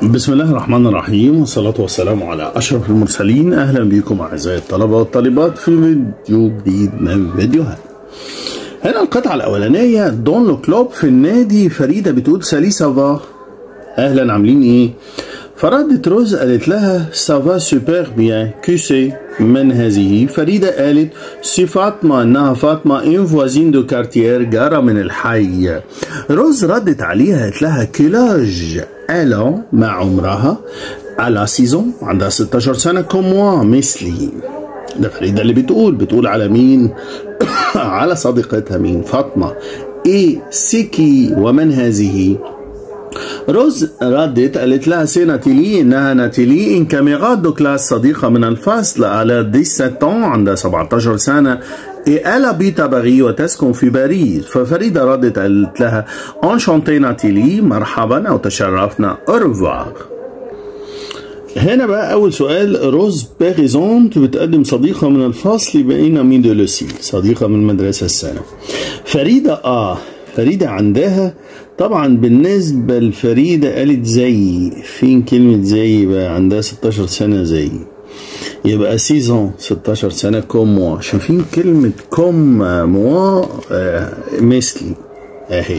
بسم الله الرحمن الرحيم والصلاة والسلام على أشرف المرسلين أهلا بكم أعزائي الطلبة والطالبات في فيديو جديد من فيديوهات هنا القطعة الأولانية دون لو كلوب في النادي فريدة بتقول سالي سافا أهلا عاملين إيه فردت روز قالت لها سافا سوبر بيان كيسي من هذه فريدة قالت سي فاطمة إنها فاطمة إن فوازين دو كارتير جارة من الحي روز ردت عليها قالت لها كيلاج ألا مع عمرها على سيزون عندها 16 سنة كوموا مثلي ده فريدة اللي بتقول بتقول على مين على صديقتها مين فاطمة إيه سيكي ومن هذه روز ردت قالت لها سي ناتيلي انها ناتيلي ان كاميرات دو كلاس صديقة من الفصل على 17 عندها 17 سنة et elle habite à Paris وتسكن في باريس ففريدة ردت قالت لها انشانتي ناتيلي مرحبا او تشرفنا أرفوار هنا بقى أول سؤال روز بيريزونت بتقدم صديقة من الفصل بقينا مين دو لوسي صديقة من المدرسة السنة فريدة آه فريدة عندها طبعا بالنسبة لفريدة قالت زي فين كلمة زي بقى عندها 16 سنة زي يبقى سيزون 16 سنة كوم موا شايفين كلمة كوم موا آه مثلي اهي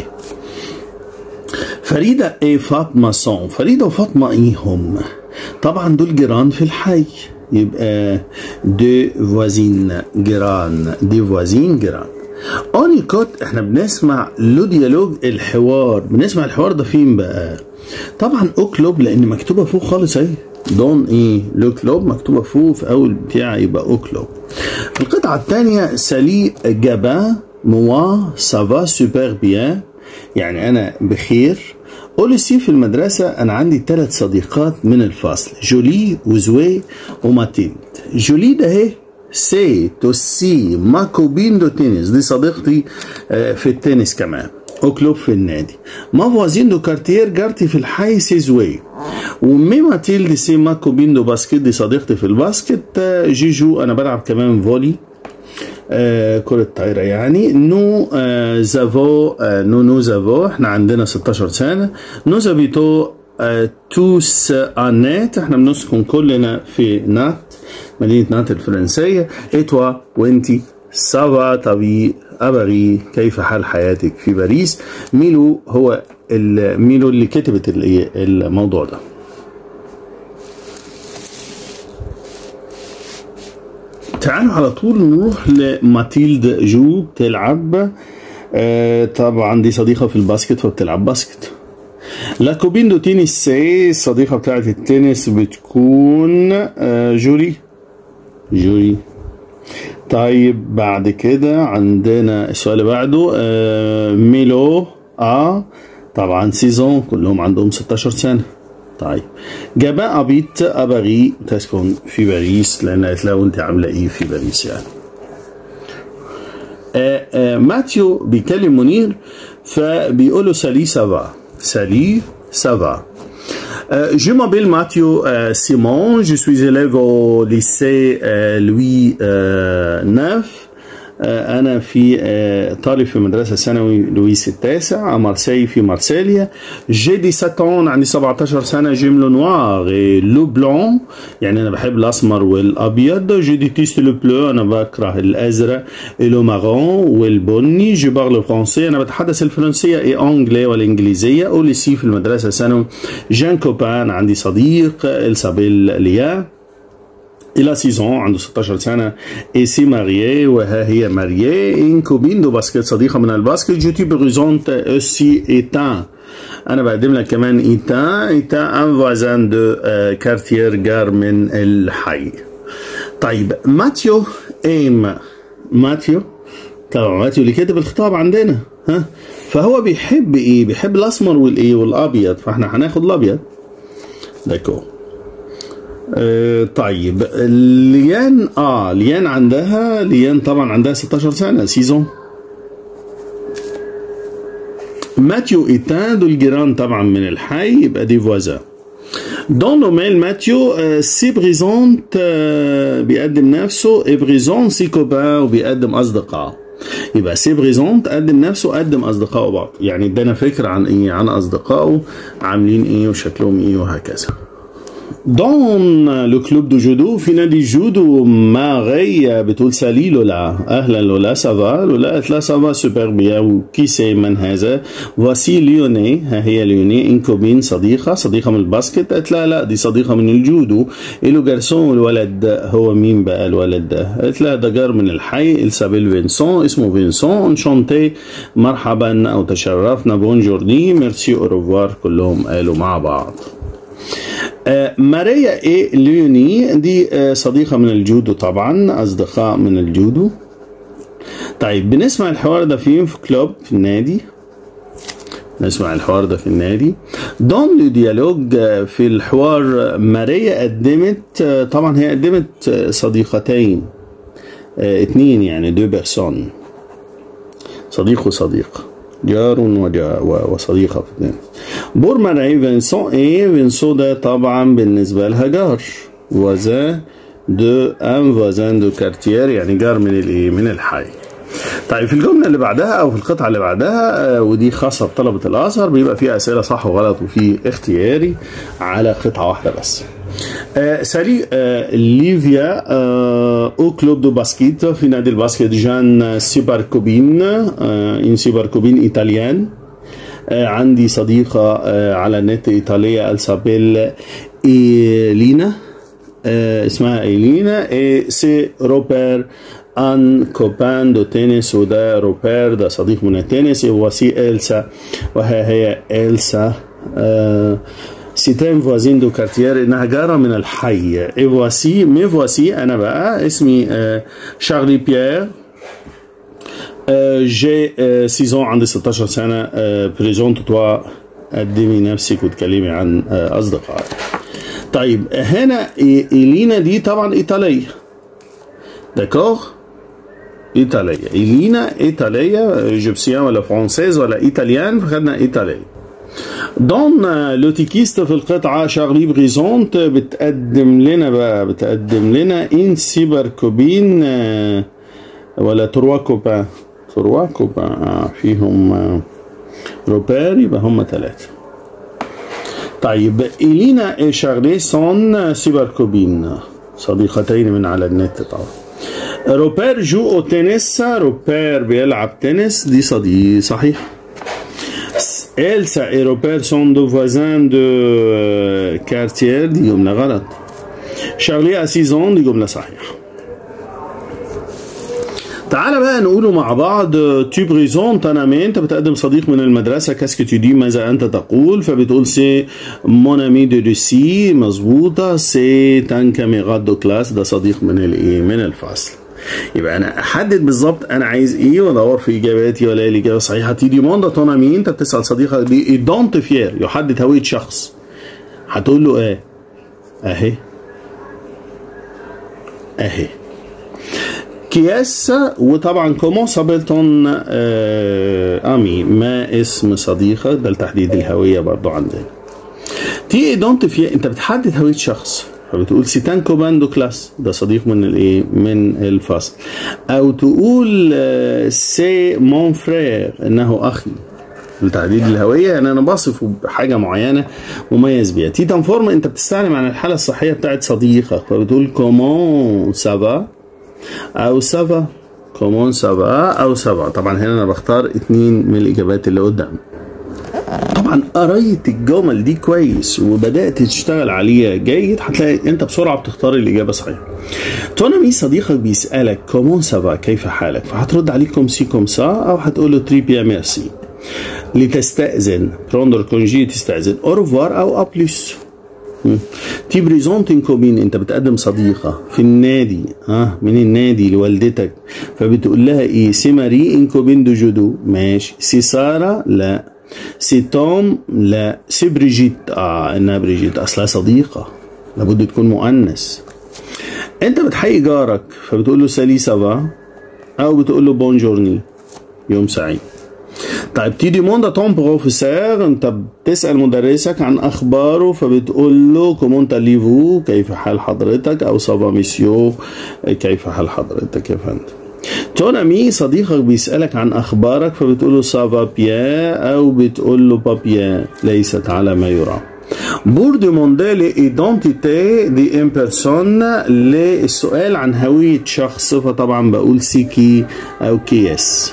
فريدة ايه فاطمة صون فريدة وفاطمة ايه هم طبعا دول جيران في الحي يبقى دو فوازين جيران دي فوازين جيران اونيكوت احنا بنسمع لو ديالوج الحوار بنسمع الحوار ده فين بقى طبعا اوكلوب لان مكتوبه فوق خالص اهي دون ايه لو كلوب مكتوبه فوق في اول بتاع يبقى اوكلوب القطعه الثانيه سالي جابا موا سافا سوبر بيان يعني انا بخير اوليسي في المدرسة أنا عندي ثلاث صديقات من الفصل جولي وزوي وماتيلد جولي ده اهي سي توسي ما كوبين دو تنس دي صديقتي في التنس كمان اوكلوب في النادي ما فوازين دو كارتير جارتي في الحي سي زوي ومي ماتيلد سي ما كوبين دو باسكت دي صديقتي في الباسكت جيجو انا بلعب كمان فولي آه كرة طايرة يعني نو آه زافو آه نو نو زافو احنا عندنا 16 سنة نو زابيتو آه توس انات احنا بنسكن كلنا في نات مدينة نات الفرنسية اتوا وانتي سافا طبي أبغي كيف حال حياتك في باريس ميلو هو ميلو اللي كتبت الموضوع ده تعالوا على طول نروح لماتيلد جو بتلعب آه طبعا دي صديقة في الباسكت فبتلعب باسكت لا كوبين دو تينيس سي الصديقة بتاعت التنس بتكون آه جولي جولي طيب بعد كده عندنا السؤال اللي بعده آه ميلو اه طبعا سيزون كلهم عندهم 16 سنة طيب جابا أبيت أبغي تسكن في باريس لأن قالت لها وأنت عاملة إيه في باريس يعني آه آه ماتيو بيكلم منير فبيقول له سالي سافا سالي سافا Euh, je m'appelle Mathieu euh, Simon, je suis élève au lycée euh, Louis IX. أنا في طالب في مدرسة ثانوي لويس التاسع مارسيل في مارسيليا جي دي ساتون عندي 17 سنة جيم لو نوار لو بلون يعني أنا بحب الأسمر والأبيض جي دي تيست لو بلو أنا بكره الأزرق لو مارون والبني جو بارل فرونسي أنا بتحدث الفرنسية إي أنجلي والإنجليزية أوليسي في المدرسة ثانوي جان كوبان عندي صديق إلسابيل ليا إلى سيزون عنده 16 سنة إي سي ماريي وها هي ماريي إن كوبين دو باسكت صديقة من الباسكت جوتي بريزونت أوسي إيتان أنا بقدم لك كمان إيتان إيتان أن فوازان دو كارتير جار من الحي طيب ماتيو إيم ماتيو طبعا ماتيو اللي كاتب الخطاب عندنا ها فهو بيحب إيه بيحب الأسمر والإيه والأبيض فإحنا هناخد الأبيض داكو آه طيب ليان اه ليان عندها ليان طبعا عندها 16 سنه سيزون ماتيو ايتان دول جيران طبعا من الحي يبقى دي فوازا دون لو ميل ماتيو آه سي بريزونت آه بيقدم نفسه اي بريزون سي كوبان وبيقدم اصدقاء يبقى سي بريزونت قدم نفسه قدم اصدقائه بعض يعني ادانا فكره عن ايه عن اصدقائه عاملين ايه وشكلهم ايه وهكذا دون لو كلوب دو جودو في نادي الجودو ماغي بتقول سالي لولا اهلا لولا سافا لولا قالت لا سافا سوبر بيان وكي سي من هذا فواسي ليوني ها هي ليوني ان كوبين صديقه صديقه من الباسكت قالت لا لا دي صديقه من الجودو الو جارسون الولد ده هو مين بقى الولد ده قالت لا ده جار من الحي السابيل فينسون اسمه فينسون انشانتي مرحبا او تشرفنا بونجورني ميرسي اوروفوار كلهم قالوا مع بعض آه، ماريا ايه ليوني دي آه، صديقة من الجودو طبعا أصدقاء من الجودو طيب بنسمع الحوار ده فين في كلوب في النادي نسمع الحوار ده في النادي دون لو ديالوج آه، في الحوار ماريا قدمت آه، طبعا هي قدمت آه، صديقتين آه، اتنين يعني دو بيرسون صديق وصديق جار وجا- و- وصديقة في اتنين بور ماري فينسون ايه فينسون ده طبعا بالنسبة لها جار وزان دو ان فوزان دو كارتير يعني جار من الايه من الحي طيب في الجملة اللي بعدها أو في القطعة اللي بعدها آه، ودي خاصة بطلبة الأزهر بيبقى فيها أسئلة صح وغلط وفي اختياري على قطعة واحدة بس. آه سالي آه ليفيا آه او كلوب دو باسكيت في نادي الباسكت جان سيباركوبين آه ان سيباركوبين إيطاليان آه عندي صديقة آه على النت إيطالية السابيل إيلينا آه اسمها إيلينا إيه سي روبر ان كوبان دو تنس وده روبر ده صديق من التنس وسي إلسا وها هي إلسا آه سيتان فوازين دو كارتير انها جاره من الحي اي فواسي مي فواسي انا بقى اسمي آه شارلي بيير آه جي آه 6 عندي 16 سنه آه بريزونت توا قدمي نفسك وتكلمي عن آه اصدقائك طيب هنا إي- إيلينا دي طبعا إيطالية داكوغ إيطالية إيلينا إيطالية إيجيبسيان ولا فرانسيز ولا إيطاليان فخدنا إيطالية دون لوتيكيست في القطعة شارلي بريزونت بتقدم لنا بقى بتقدم لنا إن سيبر كوبين آه، ولا تروا كوبان تروا كوبان آه، فيهم آه، روبير يبقى هم ثلاثة طيب إلينا شارلي سون سيبر كوبين صديقتين من على النت طبعا روبير جو او تنس روبير بيلعب تنس دي صديق صحيح إلسا et روبير sont deux voisins de euh, quartier دي جملة غلط شارلي à 6 ans دي جملة صحيحة تعال بقى نقوله مع بعض تو بريزونت انا مين انت بتقدم صديق من المدرسه كاسكو تو دي ماذا انت تقول فبتقول سي مون امي دو روسي مظبوطه سي تان كاميرات دو كلاس ده صديق من الايه من الفصل يبقى انا احدد بالظبط انا عايز ايه وادور في اجاباتي ولا الاجابه صحيحه تي دي موندا تونا مين انت بتسال صديقك دي ايدونتيفير يحدد هويه شخص هتقول له ايه اهي اهي كياس وطبعا كومون سابيلتون آه امي ما اسم صديقك ده لتحديد الهويه برضو عندنا تي ايدونتيفي انت بتحدد هويه شخص فبتقول سيتان كوبان دو كلاس ده صديق من الايه من الفصل او تقول آه، سي مون فرير انه اخي لتحديد الهويه يعني انا بصفه بحاجه معينه مميز بيها تي تنفورم انت بتستعلم عن الحاله الصحيه بتاعت صديقك فبتقول كومون سافا او سافا كومون سافا او سافا طبعا هنا انا بختار اتنين من الاجابات اللي قدام طبعا قريت الجمل دي كويس وبدات تشتغل عليها جيد هتلاقي انت بسرعه بتختار الاجابه صحيحه تونامي صديقك بيسالك كومون سافا كيف حالك فهترد عليه كوم سي كوم سا او هتقول له تري بيا ميرسي لتستأذن بروندر كونجي تستأذن اورفوار او ا بلس تي بريزونت ان كوبين انت بتقدم صديقة في النادي ها من النادي لوالدتك فبتقول لها ايه سي ماري ان كوبين دو جودو ماشي سي سارة لا سي توم لا سي بريجيت اه انها بريجيت اصلها صديقة لابد تكون مؤنث انت بتحيي جارك فبتقول له سالي سافا او بتقول له بونجورني يوم سعيد طيب تي ديموند تون بروفيسور انت بتسال مدرسك عن اخباره فبتقول له كومون تاليفو كيف حال حضرتك او سافا ميسيو كيف حال حضرتك يا فندم تون امي صديقك بيسألك عن أخبارك فبتقول له سافا بيان أو بتقول له بابيان ليست على ما يرام بور demander l'identité d'une personne للسؤال عن هوية شخص فطبعا بقول سيكي أو كيس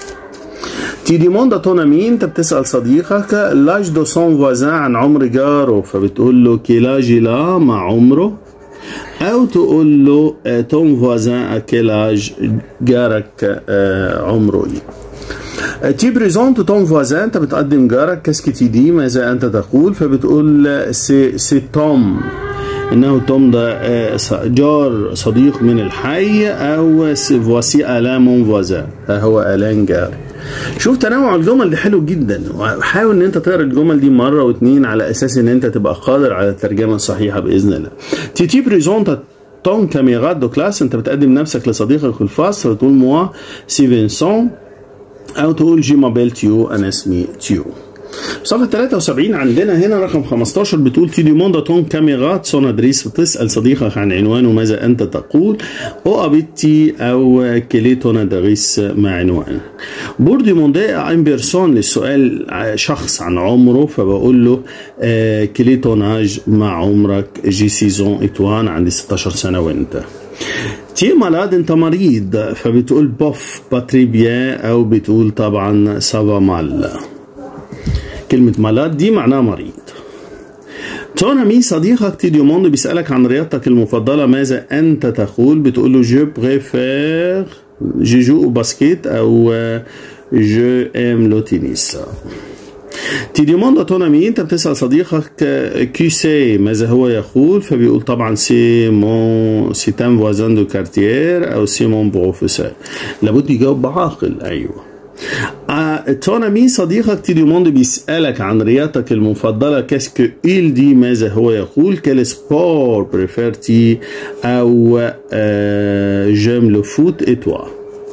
تي ديموند تون امي انت بتسال صديقك لاج دو سون فوازان عن عمر جاره فبتقول له كيلاج لا مع عمره او تقول له تون فوازان اكيلاج جارك عمره ايه تي بريزونت تون فوازان انت بتقدم جارك كاسكي تي دي ماذا انت تقول فبتقول سي سي توم انه توم ده جار صديق من الحي او فواسي الان مون فوازان هو الان جار شوف تنوع الجمل دي حلو جدا وحاول ان انت تقرا الجمل دي مره واتنين على اساس ان انت تبقى قادر على الترجمه الصحيحه باذن الله تيتي بريزونت تون كاميرات دو كلاس انت بتقدم نفسك لصديقك في الفصل تقول موا سي فينسون او تقول جي مابيل تيو انا اسمي تيو صفحة 73 عندنا هنا رقم 15 بتقول تي ديموندا تون كاميرات سون ادريس بتسأل صديقك عن عنوانه ماذا أنت تقول أو أبيتي أو كيلي تون ادريس مع عنوانه بور ديموندا ان بيرسون للسؤال شخص عن عمره فبقول له آه كيلي توناج مع عمرك جي سيزون اتوان عندي 16 سنة وأنت تي مالاد انت مريض فبتقول بوف باتري بيان او بتقول طبعا سافا مال كلمة مالاد دي معناها مريض تون امي صديقك تي ديوموند بيسألك عن رياضتك المفضلة ماذا أنت تقول بتقول له جو بريفير جو جو باسكيت أو جو ام لو تنس تي ديموند تون امي انت بتسال صديقك كي سي ماذا هو يقول فبيقول طبعا سي مون سي تان فوازان دو كارتير او سي مون بروفيسور لابد يجاوب بعاقل ايوه تون امي صديقك تي ديموند بيسالك عن رياضتك المفضله كاسكو إل دي ماذا هو يقول كال سبور بريفيرتي او جيم لو فوت اي توا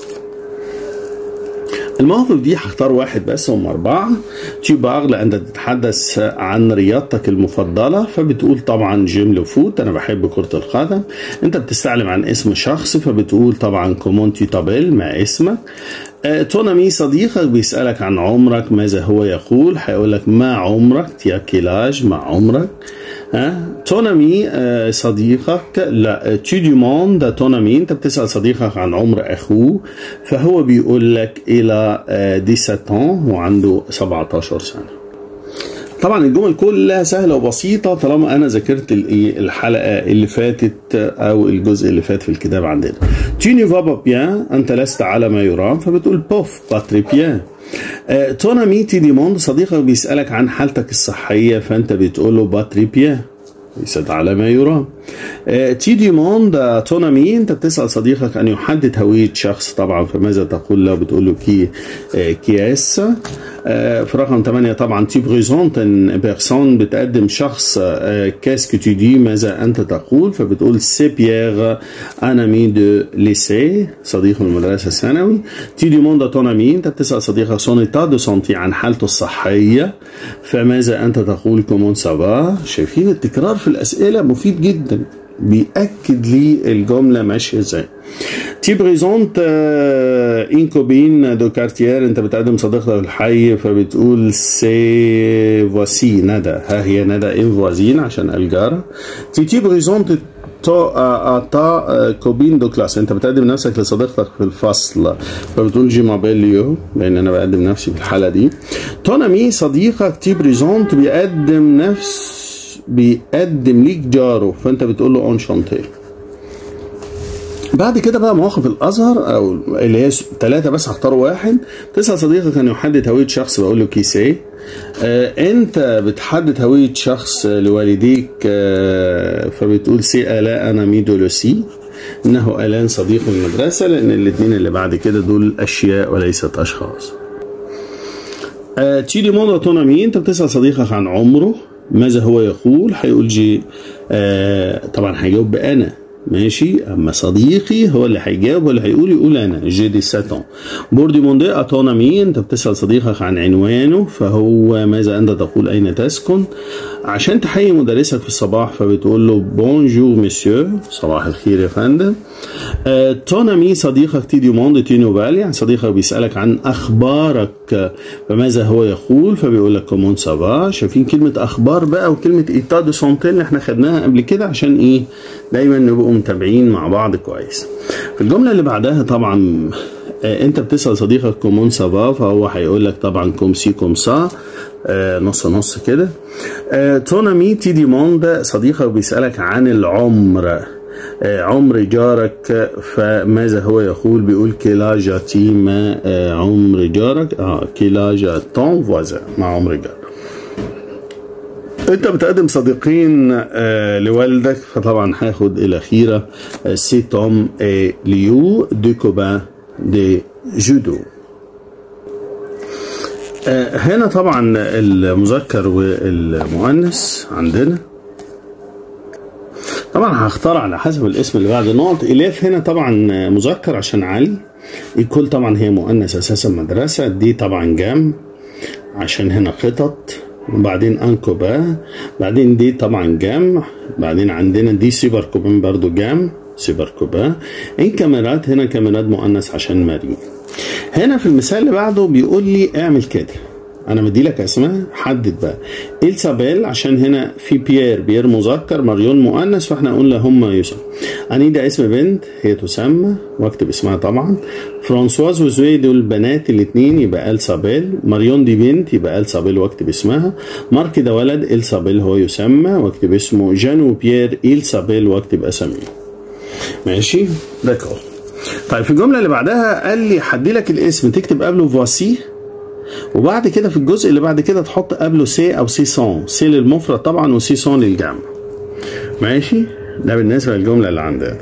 المواقف دي هختار واحد بس هم أربعة تي بارل أنت تتحدث عن رياضتك المفضلة فبتقول طبعا جيم لو فوت أنا بحب كرة القدم أنت بتستعلم عن اسم شخص فبتقول طبعا كومون تي تابيل ما اسمك تونامي صديقك بيسألك عن عمرك ماذا هو يقول هيقول لك ما عمرك تيا كيلاج ما عمرك ها تونامي صديقك لا تو ديموند تونامي انت بتسأل صديقك عن عمر اخوه فهو بيقول لك الى 17 وعنده 17 سنه طبعا الجمل كلها سهله وبسيطه طالما انا ذاكرت الحلقه اللي فاتت او الجزء اللي فات في الكتاب عندنا تيني فابا بيان انت لست على ما يرام فبتقول بوف باتري بيان تونا ميتي ديموند صديقك بيسالك عن حالتك الصحيه فانت بتقول له باتري بيان ليست على ما يرام تي ديموند تونامي انت بتسال صديقك ان يحدد هويه شخص طبعا فماذا تقول له بتقول له كي كياس في رقم 8 طبعا تي بريزونت ان بيرسون بتقدم شخص كاسكو تو دي ماذا انت تقول فبتقول سي بيير ان امي دو ليسي صديق من المدرسه الثانوي تي ديموند تون امي انت بتسال صديقك سون ايتا دو سونتي عن حالته الصحيه فماذا انت تقول كومون سافا شايفين التكرار في الاسئله مفيد جدا بيأكد لي الجملة ماشية ازاي تي بريزونت ان كوبين دو كارتير انت بتقدم صديقتك الحي فبتقول سي فواسي ندى ها هي ندى ان فوازين عشان الجارة تي تي بريزونت تو اتا كوبين دو كلاس انت بتقدم نفسك لصديقتك في الفصل فبتقول جي مابيليو لان انا بقدم نفسي في الحالة دي تونامي صديقك تي بريزونت بيقدم نفس بيقدم ليك جاره فانت بتقول له اون شانتيه بعد كده بقى مواقف الازهر او اللي هي ثلاثه بس هختار واحد تسال صديقك ان يحدد هويه شخص بقول له كيسيه آه انت بتحدد هويه شخص لوالديك آه فبتقول سي الا انا ميدو لوسي انه الان صديق المدرسه لان الاثنين اللي بعد كده دول اشياء وليست اشخاص آه تشيلي موضوع تونامي انت بتسال صديقك عن عمره ماذا هو يقول هيقول جي آه طبعا هيجاوب بأنا ماشي اما صديقي هو اللي هيجاوب هو اللي هيقول يقول انا جي دي ساتون بور ديموندي اتونا مين انت بتسال صديقك عن عنوانه فهو ماذا انت تقول اين تسكن عشان تحيي مدرسك في الصباح فبتقول له بونجور مسيو صباح الخير يا فندم آه، تون امي صديقك تي ديموند تي نوفال يعني صديقك بيسالك عن اخبارك فماذا هو يقول فبيقول لك كومون سافا شايفين كلمه اخبار بقى وكلمه ايتا دو سونتي اللي احنا خدناها قبل كده عشان ايه دايما نبقوا متابعين مع بعض كويس في الجمله اللي بعدها طبعا آه، انت بتسال صديقك كومون سافا فهو هيقول لك طبعا كوم سي كوم سا آه، نص نص كده آه، تونامي تي ديموند صديقك بيسالك عن العمر آه، عمر جارك فماذا هو يقول بيقول كيلا تي ما آه، عمر جارك اه كيلا تون فوازا مع عمر جارك انت بتقدم صديقين آه لوالدك فطبعا هاخد الاخيره آه، سي توم اي ليو دو كوبان دي جودو آه هنا طبعا المذكر والمؤنث عندنا طبعا هختار على حسب الاسم اللي بعد نقط الاف هنا طبعا مذكر عشان علي الكل طبعا هي مؤنث اساسا مدرسه دي طبعا جام عشان هنا قطط وبعدين انكوبا بعدين دي طبعا جام بعدين عندنا دي سيبر كوبان برضو جام سيبر كوبا ان كاميرات هنا كاميرات مؤنث عشان مريم هنا في المثال اللي بعده بيقول لي اعمل كده انا مدي لك اسماء حدد بقى إلسابيل عشان هنا في بيير بيير مذكر ماريون مؤنث فاحنا قلنا هم يسمى انيدا اسم بنت هي تسمى واكتب اسمها طبعا فرانسواز وزوي دول بنات الاثنين يبقى إلسابيل ماريون دي بنت يبقى إلسابيل واكتب اسمها مارك ده ولد إلسابيل هو يسمى واكتب اسمه جان وبيير إلسابيل واكتب اساميهم ماشي داكور طيب في الجمله اللي بعدها قال لي حدي لك الاسم تكتب قبله فواسي وبعد كده في الجزء اللي بعد كده تحط قبله سي او سي سون سي للمفرد طبعا وسي سون للجمع ماشي ده بالنسبه للجمله اللي عندنا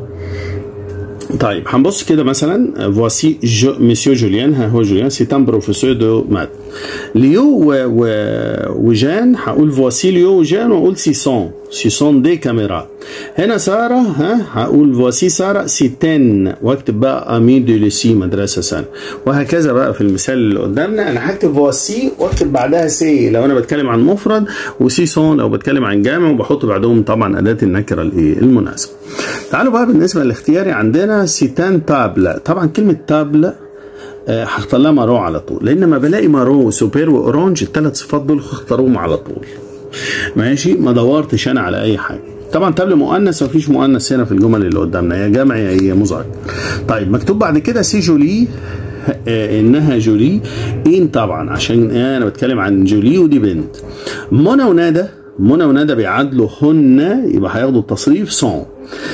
طيب هنبص كده مثلا فواسي جو مسيو جوليان ها هو جوليان سي ان بروفيسور دو مات ليو و... و... وجان هقول فواسي ليو وجان واقول سيسون سيسون دي كاميرا هنا ساره ها هقول فواسي ساره سيتين واكتب بقى امي دو ليسي مدرسه سنه وهكذا بقى في المثال اللي قدامنا انا هكتب فواسي واكتب بعدها سي لو انا بتكلم عن مفرد وسيسون لو بتكلم عن جامع وبحط بعدهم طبعا اداه النكره الايه المناسبه تعالوا بقى بالنسبه للاختياري عندنا سيتان تابلا طبعا كلمه تابلا آه، هختار لها مارو على طول لان ما بلاقي مارو وسوبر واورانج الثلاث صفات دول هختارهم على طول ماشي ما دورتش انا على اي حاجه طبعا تابل مؤنث مفيش مؤنث هنا في الجمل اللي قدامنا يا جمع يا هي مذكر طيب مكتوب بعد كده سي جولي آه، انها جولي ان طبعا عشان انا بتكلم عن جولي ودي بنت منى وندى منى وندى بيعادلوا هن يبقى هياخدوا التصريف سون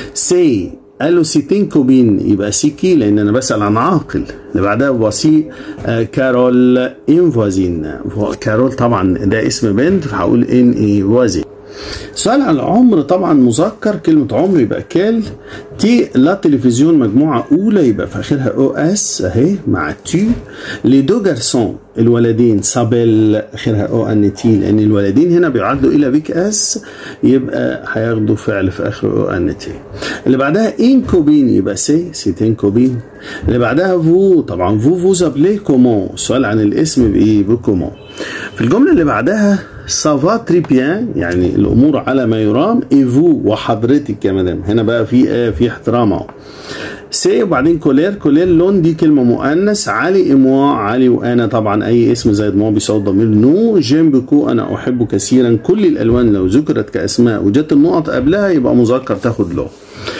سي قال له سيتين كوبين يبقى سيكي لان انا بسال عن عاقل اللي بعدها فواسي آه، كارول ان فوازين فو- كارول طبعا ده اسم بنت فهقول ان ايه فوازين سؤال عن العمر طبعا مذكر كلمة عمر يبقى كال تي لا تلفزيون مجموعة أولى يبقى في آخرها أو أس أهي مع تي لي دو جارسون الولدين سابيل آخرها أو أن تي لأن الولدين هنا بيعادلوا إلى بيك أس يبقى هياخدوا فعل في آخر أو أن تي اللي بعدها إن كوبين يبقى سي سيتين كوبين اللي بعدها فو طبعا فو فو زابلي كومون السؤال عن الاسم بإيه بكومون في الجملة اللي بعدها سافا تري بيان يعني الامور على ما يرام ايفو وحضرتك يا مدام هنا بقى في آه في احترام اهو سي وبعدين كولير كولير لون دي كلمه مؤنث علي ايموا علي وانا طبعا اي اسم زائد مو بيصوت ضمير نو جيم بكو انا احب كثيرا كل الالوان لو ذكرت كاسماء وجت النقط قبلها يبقى مذكر تاخد له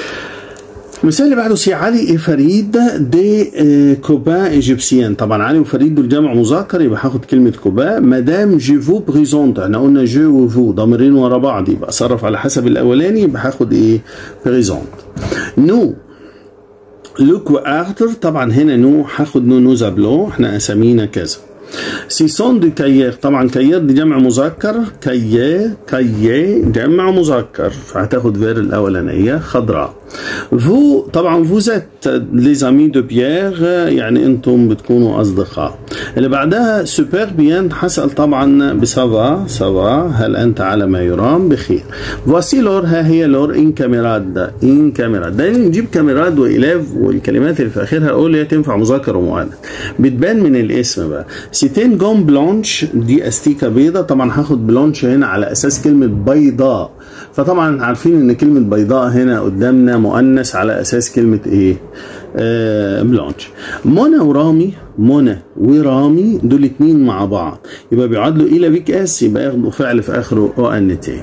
المثال اللي بعده سي علي اي فريد دي آه، كوبا ايجيبسيان طبعا علي وفريد دول جمع مذكر يبقى هاخد كلمه كوبا مدام جيفو بريزونت احنا قلنا جو وفو ضميرين ورا بعض يبقى اصرف على حسب الاولاني يبقى هاخد ايه بريزونت نو لوك وارتر طبعا هنا نو هاخد نو نو زابلو احنا اسامينا كذا سيسون دو كايير طبعا كايير دي جمع مذكر كايي كايي جمع مذكر فهتاخد فير الاولانيه خضراء فو طبعا فوزات لي زامي دو بيير يعني انتم بتكونوا اصدقاء اللي بعدها سوبر بيان هسال طبعا بسافا سافا هل انت على ما يرام بخير فواسي لور ها هي لور ان كاميراد ان كاميراد دايما نجيب كاميراد والاف والكلمات اللي في اخرها اقول هي تنفع مذكر ومؤنث بتبان من الاسم بقى سيتين جون بلانش دي استيكه بيضه طبعا هاخد بلانش هنا على اساس كلمه بيضاء فطبعا عارفين ان كلمه بيضاء هنا قدامنا مؤنث على اساس كلمه ايه آه بلانش منى ورامي منى ورامي دول اتنين مع بعض يبقى بيعادلوا الى بيك اس يبقى ياخدوا فعل في اخره او ان تي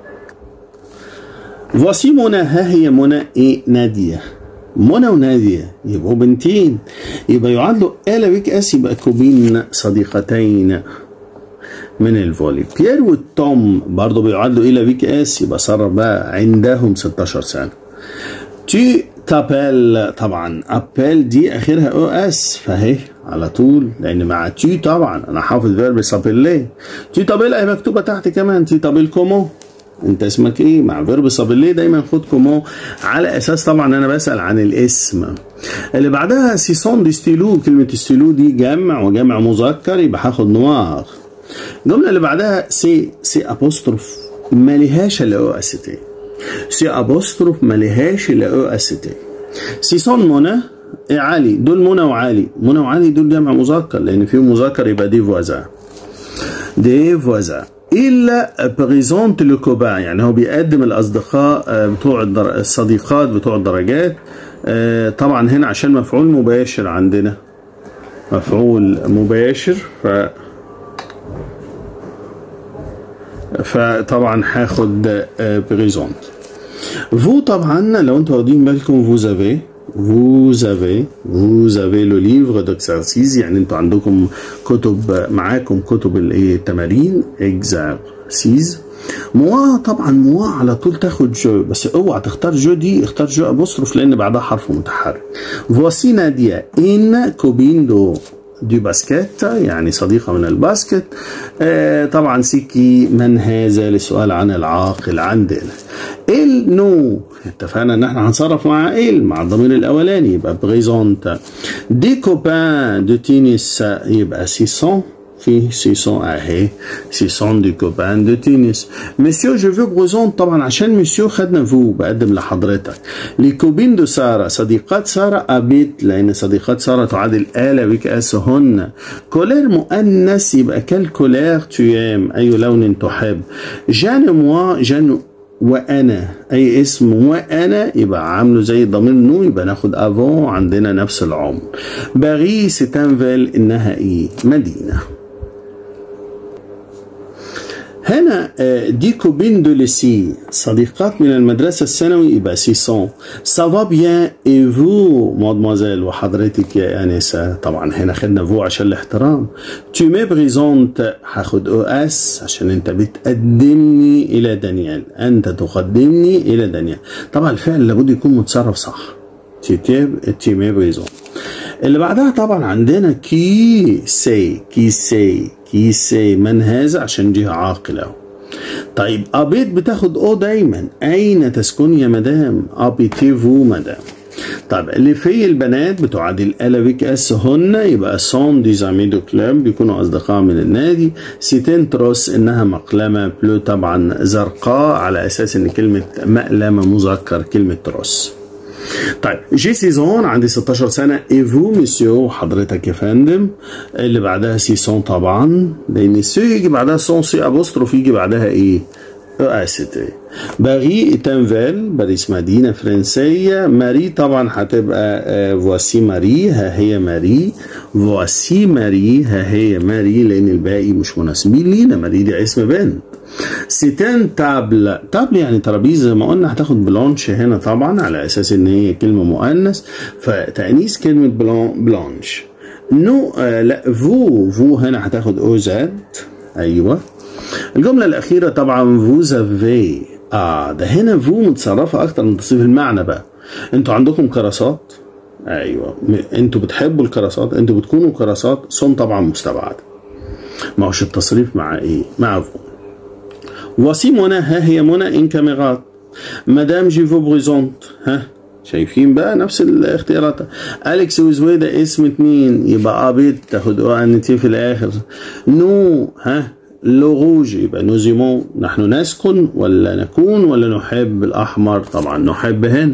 فواسي منى ها هي منى ايه ناديه منى وناديه يبقوا بنتين يبقى يعادلوا الى بيك اس يبقى كوبين صديقتين من الفولي بيير والتوم برضه بيعادلوا الى بيك اس يبقى صار بقى عندهم 16 سنه تي تابيل طبعا ابيل دي اخرها او اس فاهي على طول لان مع تي طبعا انا حافظ فيرب سابيلي تي تابيل اهي مكتوبه تحت كمان تي تابيل كومو انت اسمك ايه مع فيرب سابيلي دايما خد كومو على اساس طبعا انا بسال عن الاسم اللي بعدها سيسون دي ستيلو كلمه ستيلو دي جمع وجمع مذكر يبقى هاخد نوار الجمله اللي بعدها سي سي ابوستروف ما لهاش الا او اس تي سي ابوستروف ما لهاش الا او اس تي سيسون منى إيه علي دول منى وعلي منى وعلي دول جمع مذكر لان فيهم مذكر يبقى دي فوازا دي فوازا الا بريزونت لو كوبان يعني هو بيقدم الاصدقاء بتوع الدر... الصديقات بتوع الدرجات طبعا هنا عشان مفعول مباشر عندنا مفعول مباشر ف فطبعا هاخد بريزونت فو طبعا لو انتوا واخدين بالكم فوز افي vous avez vous avez le livre d'exercice يعني انتوا عندكم كتب معاكم كتب الايه التمارين exercice موا طبعا موا على طول تاخد جو بس اوعى تختار جو دي اختار جو ابوستروف لان بعدها حرف متحرك فواسي ناديه ان كوبين دو دي باسكت يعني صديقة من الباسكت آه طبعا سيكي من هذا لسؤال عن العاقل عندنا ال نو اتفقنا ان احنا هنصرف مع ال مع الضمير الاولاني يبقى بريزونت دي كوبان دو تينيس يبقى 600 فيه 600 اهي 600 دي كوبان دو تينيس مسيو جو فو بريزونت طبعا عشان مسيو خدنا فو بقدم لحضرتك لي كوبين دو ساره صديقات ساره ابيت لان صديقات ساره تعادل اله بك اس هن كولير مؤنث يبقى كال كولير تيام اي لون تحب جان موا جان وانا اي اسم وانا يبقى عامله زي ضمير نو يبقى ناخد افون عندنا نفس العمر باريس تنفل انها ايه مدينه هنا دي كوبين دو ليسي صديقات من المدرسة الثانوي يبقى 600 سافا بيان اي فو مادموزيل وحضرتك يا انسة طبعا هنا خدنا فو عشان الاحترام تو مي بريزونت هاخد او اس عشان انت بتقدمني الى دانيال انت تقدمني الى دانيال طبعا الفعل لابد يكون متصرف صح تي مي بريزونت اللي بعدها طبعا عندنا كي سي كي سي كي سي من هذا عشان جهة عاقلة طيب أبيت بتاخد أو دايما أين تسكن يا مدام أبيتيفو مدام طيب اللي في البنات بتعادل ألافيك اس هن يبقى سون دي زامي دو كلاب بيكونوا أصدقاء من النادي سيتين تروس إنها مقلمة بلو طبعا زرقاء على أساس إن كلمة مقلمة مذكر كلمة تروس طيب جي سيزون عندي 16 سنة ايفو مسيو حضرتك يا فندم اللي بعدها سيسون طبعا لان سي يجي بعدها سون سي ابوستروف يجي بعدها ايه اسيتي باري تنفيل باريس مدينة فرنسية ماري طبعا هتبقى فواسي ماري ها هي ماري فواسي ماري ها هي ماري لان الباقي مش مناسبين لينا ماري دي اسم بنت سيتان تابل تابل يعني ترابيزه زي ما قلنا هتاخد بلانش هنا طبعا على اساس ان هي كلمه مؤنث فتانيث كلمه بلان بلانش نو آه لا فو فو هنا هتاخد او زاد ايوه الجمله الاخيره طبعا فوزافي اه ده هنا فو متصرفه اكتر من تصريف المعنى بقى انتوا عندكم كراسات ايوه انتوا بتحبوا الكراسات انتوا بتكونوا كراسات صن طبعا مستبعده ما هوش التصريف مع ايه مع فو voici منى ها هي منى ان كاميرات مدام جيفو بريزونت ها شايفين بقى نفس الاختيارات اليكس وزويدة اسم اتنين يبقى ابيض تاخد او ان تي في الاخر نو ها لو روج يبقى نوزيمون نحن نسكن ولا نكون ولا نحب الاحمر طبعا نحب هنا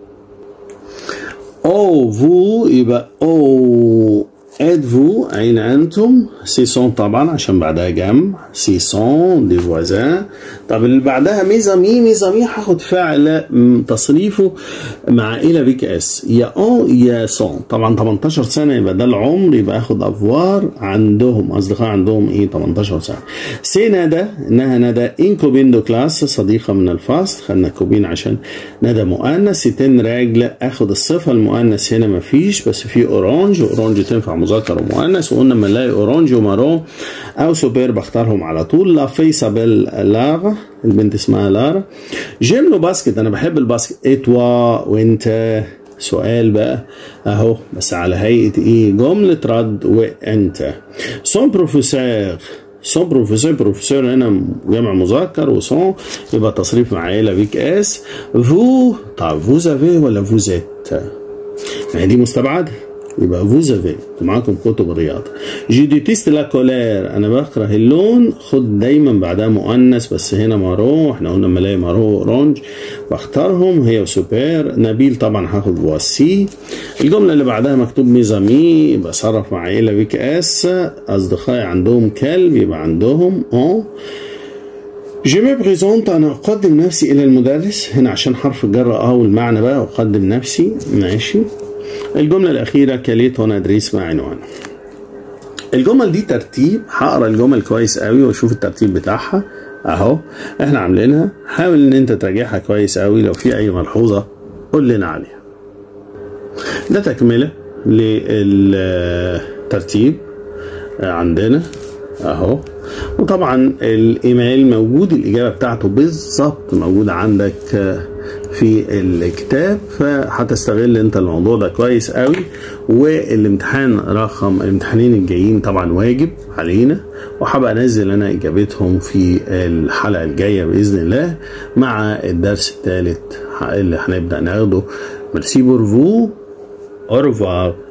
او فو يبقى او êtes vous أين أنتم سيسون طبعا عشان بعدها جمع سيسون دي فوازان طب اللي بعدها ميزامي ميزامي هاخد فعل تصريفه مع إلى بيك اس يا أون يا سون طبعا 18 سنة يبقى ده العمر يبقى اخد أفوار عندهم أصدقاء عندهم إيه 18 سنة سي ندى إنها ندى إن كوبين دو كلاس صديقة من الفصل خدنا كوبين عشان ندى مؤنث ستين راجل اخد الصفة المؤنث هنا مفيش بس في أورانج أورانج تنفع مذكر ومؤنث وقلنا لما نلاقي اورانج ومارون او سوبر بختارهم على طول لا في سابيل لارا البنت اسمها لارا جيم لو باسكت انا بحب الباسكت اتوا وانت سؤال بقى اهو بس على هيئه ايه جمله رد وانت سون بروفيسور سون بروفيسور بروفيسور هنا جمع مذكر وسون يبقى تصريف مع عيله بيك اس فو طب فوز افي ولا فوزيت ما هي دي مستبعده يبقى فوز افي معاكم كتب الرياضة جي ديتيست لا كولير انا بكره اللون خد دايما بعدها مؤنث بس هنا مارو احنا قلنا ملاقي مارو اورانج بختارهم هي سوبر نبيل طبعا هاخد فواسي الجملة اللي بعدها مكتوب ميزامي يبقى صرف مع عيلة بيك اس اصدقائي عندهم كلب يبقى عندهم اه جي مي بريزونت انا اقدم نفسي الى المدرس هنا عشان حرف الجر اه والمعنى بقى اقدم نفسي ماشي الجملة الأخيرة كليت هنا أدريس مع عنوان الجمل دي ترتيب هقرا الجمل كويس قوي واشوف الترتيب بتاعها اهو احنا عاملينها حاول ان انت تراجعها كويس قوي لو في اي ملحوظة قول لنا عليها ده تكملة للترتيب عندنا اهو وطبعا الايميل موجود الاجابه بتاعته بالظبط موجوده عندك في الكتاب فهتستغل انت الموضوع ده كويس قوي والامتحان رقم الامتحانين الجايين طبعا واجب علينا وهبقى انزل انا اجابتهم في الحلقه الجايه باذن الله مع الدرس الثالث اللي هنبدا ناخده ميرسي بورفو اورفوار